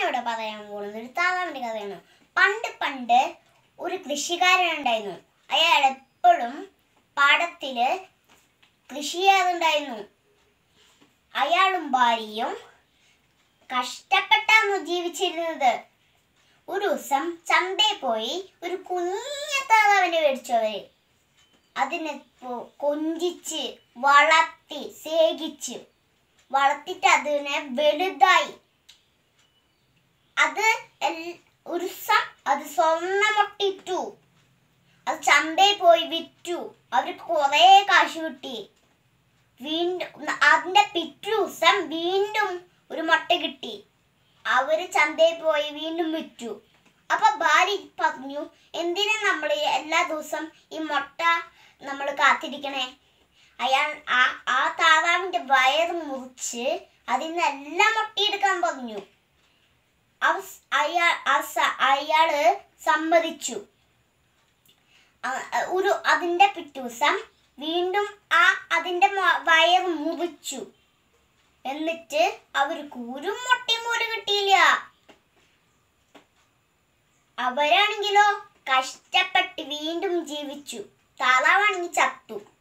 ഞാനിവിടെ പറയാൻ പോകുന്നത് ഒരു താതാവിന്റെ കഥയാണ് പണ്ട് പണ്ട് ഒരു കൃഷിക്കാരൻ ഉണ്ടായിരുന്നു അയാൾ എപ്പോഴും പാടത്തില് കൃഷി ചെയ്യാറുണ്ടായിരുന്നു അയാളും ഭാര്യയും കഷ്ടപ്പെട്ടാണ് ജീവിച്ചിരുന്നത് ഒരു ദിവസം ചന്തയിൽ പോയി ഒരു കുഞ്ഞ താതാവിനെ മേടിച്ചു അവര് അതിനെ പൊ- കൊഞ്ചിച്ച് വളർത്തി സേകിച്ചു വളർത്തിട്ട് അതിനെ വലുതായി അത് എൽ- ഒരു ദിവസം അത് സ്വർണ്ണ മുട്ടിട്ടു അത് ചന്തയിൽ പോയി വിറ്റു അവർക്ക് കുറേ കാശ് കിട്ടി വീണ്ടും അതിന്റെ പിറ്റേ ദിവസം വീണ്ടും ഒരു മുട്ട കിട്ടി അവര് ചന്തയിൽ പോയി വീണ്ടും വിറ്റു അപ്പൊ ഭാര്യ പറഞ്ഞു എന്തിനാ നമ്മൾ എല്ലാ ദിവസം ഈ മുട്ട നമ്മൾ കാത്തിരിക്കണേ അയാൾ ആ ആ താറാവിന്റെ വയറ് മുറിച്ച് അതിൽ നിന്ന് എല്ലാം മുട്ടയെടുക്കാൻ പറഞ്ഞു അവസ് അയാൾ അവസ- അയാള് സമ്മതിച്ചു അ- അ- ഒരു അതിന്റെ പിറ്റേ ദിവസം വീണ്ടും ആ അതിന്റെ മ- വയറ് മുറിച്ചു എന്നിട്ട് അവർക്ക് ഒരു മുട്ടയും പോലും കിട്ടിയില്ല അവരാണെങ്കിലോ കഷ്ടപ്പെട്ട് വീണ്ടും ജീവിച്ചു താറാവാണെങ്കിൽ ചത്തു